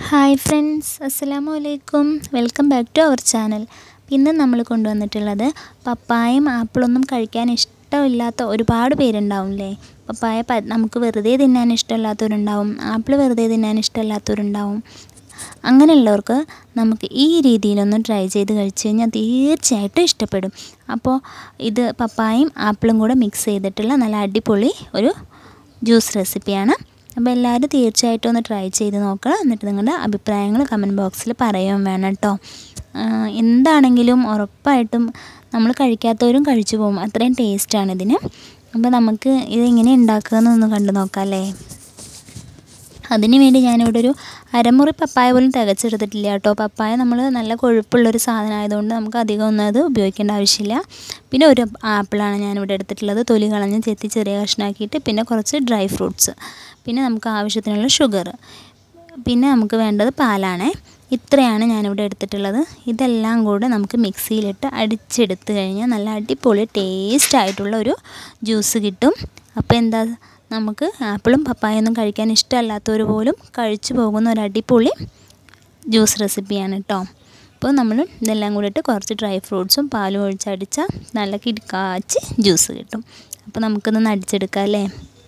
hi friends അസ്സലാമു അലൈക്കും welcome back to our channel ഇന്ന് നമ്മൾ കൊണ്ടുവന്നിട്ടുള്ളത് പപ്പായയും ആപ്പിളൊന്നും കഴിക്കാൻ ഇഷ്ടമില്ലാത്ത ഒരുപാട് പേരുണ്ടാവില്ലേ പപ്പായ പ- നമുക്ക് വെറുതെ തിന്നാൻ ഇഷ്ടമില്ലാത്തവരുണ്ടാവും ആപ്പിൾ വെറുതെ തിന്നാൻ ഇഷ്ടമില്ലാത്തവരുണ്ടാവും അങ്ങനെയുള്ളവർക്ക് നമുക്ക് ഈ രീതിയിലൊന്ന് ട്രൈ ചെയ്ത് കഴിച്ച് കഴിഞ്ഞാൽ തീർച്ചയായിട്ടും ഇഷ്ടപ്പെടും അപ്പോൾ ഇത് പപ്പായയും ആപ്പിളും കൂടെ മിക്സ് ചെയ്തിട്ടുള്ള നല്ല അടിപൊളി ഒരു ജ്യൂസ് റെസിപ്പിയാണ് അപ്പോൾ എല്ലാവരും തീർച്ചയായിട്ടും ഒന്ന് ട്രൈ ചെയ്ത് നോക്കണം എന്നിട്ട് നിങ്ങളുടെ അഭിപ്രായങ്ങൾ കമൻറ്റ് ബോക്സിൽ പറയുകയും വേണം കേട്ടോ എന്താണെങ്കിലും ഉറപ്പായിട്ടും നമ്മൾ കഴിക്കാത്തവരും കഴിച്ചു പോകും അത്രയും ടേസ്റ്റാണ് ഇതിന് അപ്പോൾ നമുക്ക് ഇതെങ്ങനെ ഉണ്ടാക്കുക എന്നൊന്ന് കണ്ടു നോക്കാം അല്ലേ അതിന് വേണ്ടി ഞാനിവിടെ ഒരു അരമുറി പപ്പായ പോലും തികച്ചെടുത്തിട്ടില്ല കേട്ടോ പപ്പായ നമ്മൾ നല്ല കൊഴുപ്പുള്ളൊരു സാധനം ആയതുകൊണ്ട് നമുക്ക് അധികം ഒന്നും അത് ഉപയോഗിക്കേണ്ട ആവശ്യമില്ല പിന്നെ ഒരു ആപ്പിളാണ് ഞാനിവിടെ എടുത്തിട്ടുള്ളത് തൊലി കളഞ്ഞ് ചെത്തി ചെറിയ കഷ്ണാക്കിയിട്ട് പിന്നെ കുറച്ച് ഡ്രൈ ഫ്രൂട്ട്സ് പിന്നെ നമുക്ക് ആവശ്യത്തിനുള്ള ഷുഗർ പിന്നെ നമുക്ക് വേണ്ടത് പാലാണേ ഇത്രയാണ് ഞാനിവിടെ എടുത്തിട്ടുള്ളത് ഇതെല്ലാം കൂടെ നമുക്ക് മിക്സിയിലിട്ട് അടിച്ചെടുത്ത് കഴിഞ്ഞാൽ നല്ല അടിപൊളി ടേസ്റ്റ് ആയിട്ടുള്ള ഒരു ജ്യൂസ് കിട്ടും അപ്പോൾ എന്താ നമുക്ക് ആപ്പിളും പപ്പായൊന്നും കഴിക്കാൻ ഇഷ്ടമല്ലാത്തവർ പോലും കഴിച്ചു പോകുന്ന ഒരു അടിപൊളി ജ്യൂസ് റെസിപ്പിയാണ് കേട്ടോ അപ്പോൾ നമ്മൾ ഇതെല്ലാം കൂടി ഇട്ട് കുറച്ച് ഡ്രൈ ഫ്രൂട്ട്സും പാലും ഒഴിച്ചടിച്ചാൽ നല്ല കിടക്കാച്ച് ജ്യൂസ് കിട്ടും അപ്പോൾ നമുക്കൊന്ന് അടിച്ചെടുക്കാം അല്ലേ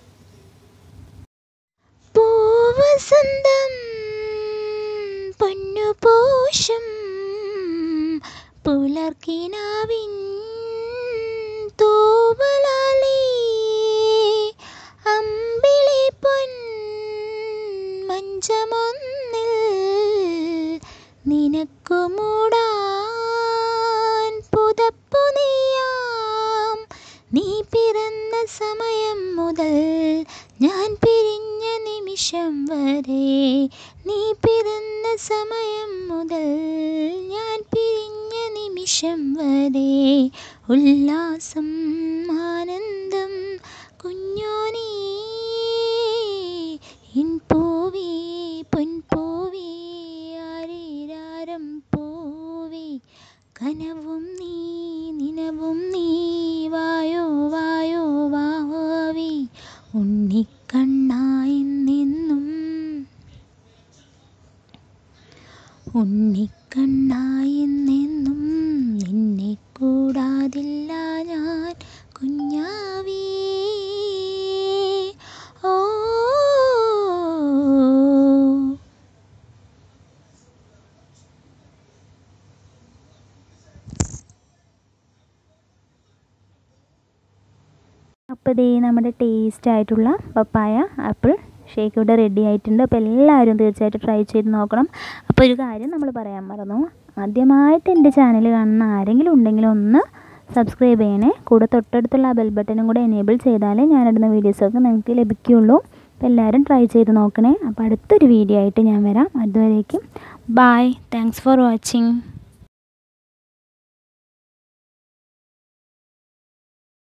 പൂവസന്തം പൊന്നുപോഷം പുലർക്കിനാവിൻ തൂവലാലേ അമ്പിളി പൊൻ മഞ്ചമൊന്നിൽ നിനക്കു മൂടാൻ പുതപ്പു നീയാം നീ പിറന്ന സമയം മുതൽ ഞാൻ പിരിഞ്ഞ നിമിഷം വരെ നീ പിറന്ന സമയം മുതൽ ഞാൻ പിരിഞ്ഞ നിമിഷം വരെ ഉല്ലാസം ആനന്ദം കുഞ്ഞോനീ ഇൻ പൂവി പൊൻപൂവി ആരീരാരം പൂവി കനവും നീ നിനവും നീ വായോ വായോ വാവി ഉണ്ണിക്കണ്ണായി നിന്നും ഉണ്ണിക്കണ്ണായി നിന്നും നിന്നെ കൂടാതില്ല ഞാൻ കുഞ്ഞാവി ഓ അപ്പോൾ ദേ നമ്മുടെ ടേസ്റ്റ് ആയിട്ടുള്ള പപ്പായ ആപ്പിൾ ഷേക്ക് ഇവിടെ റെഡി ആയിട്ടുണ്ട് അപ്പോൾ എല്ലാവരും തീർച്ചയായിട്ടും ട്രൈ ചെയ്ത് നോക്കണം അപ്പോൾ ഒരു കാര്യം നമ്മൾ പറയാൻ മറന്നു ആദ്യമായിട്ട് എൻ്റെ ചാനൽ കാണുന്ന ആരെങ്കിലും ഉണ്ടെങ്കിൽ ഒന്ന് സബ്സ്ക്രൈബ് ചെയ്യണേ കൂടെ തൊട്ടടുത്തുള്ള ആ ബെൽ ബട്ടനും കൂടെ എനേബിൾ ചെയ്താലേ ഞാനിടുന്ന വീഡിയോസൊക്കെ നിങ്ങൾക്ക് ലഭിക്കുകയുള്ളൂ അപ്പോൾ എല്ലാവരും ട്രൈ ചെയ്ത് നോക്കണേ അപ്പോൾ അടുത്തൊരു വീഡിയോ ആയിട്ട് ഞാൻ വരാം അതുവരേക്കും ബായ് താങ്ക്സ് ഫോർ വാച്ചിങ്